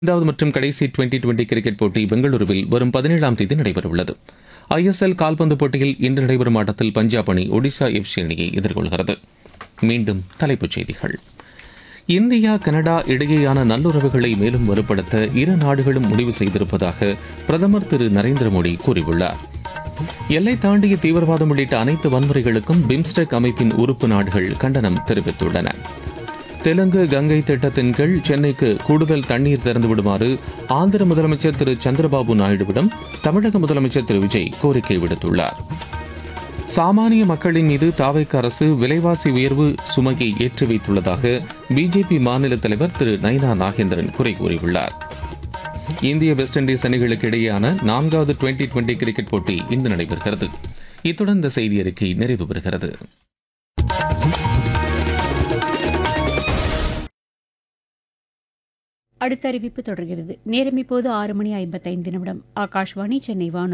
ஐந்தாவது மற்றும் கடைசி டுவெண்டி டுவெண்டி கிரிக்கெட் போட்டி பெங்களூருவில் வரும் பதினேழாம் தேதி நடைபெறவுள்ளது ஐஎஸ்எல் கால்பந்து போட்டியில் இன்று நடைபெறும் ஆட்டத்தில் பஞ்சாப் அணி ஒடிசா எஃப்சி அணியை எதிர்கொள்கிறது மீண்டும் தலைப்புச் செய்திகள் இந்தியா கனடா இடையேயான நல்லுறவுகளை மேலும் வலுப்படுத்த இரு நாடுகளும் முடிவு செய்திருப்பதாக பிரதமர் திரு நரேந்திர மோடி கூறியுள்ளார் எல்லை தாண்டிய தீவிரவாதம் உள்ளிட்ட அனைத்து வன்முறைகளுக்கும் பிம்ஸ்டெக் அமைப்பின் உறுப்பு நாடுகள் கண்டனம் தெரிவித்துள்ளன தெலுங்கு கங்கை திட்டத்தின் கீழ் சென்னைக்கு கூடுதல் தண்ணீர் திறந்து விடுமாறு ஆந்திர முதலமைச்சர் திரு சந்திரபாபு நாயுடுவிடம் தமிழக முதலமைச்சர் திரு விஜய் கோரிக்கை விடுத்துள்ளார் சாமானிய மக்களின் மீது தாவைக்கு அரசு விலைவாசி உயர்வு சுமையை ஏற்றி வைத்துள்ளதாக பிஜேபி மாநில தலைவர் திரு நைனா நாகேந்திரன் குறை கூறியுள்ளார் இந்திய வெஸ்ட் இண்டீஸ் அணிகளுக்கு இடையேயான நான்காவது டுவெண்டி டுவெண்டி கிரிக்கெட் போட்டி இன்று நடைபெறுகிறது இத்துடன் இந்த செய்தி அறிக்கை நிறைவு பெறுகிறது அடுத்த அறிவிப்பு தொடர்கிறது நேரம் இப்போது ஆறு மணி ஐம்பத்தைந்து நிமிடம் ஆகாஷ்வாணி சென்னை வானொலி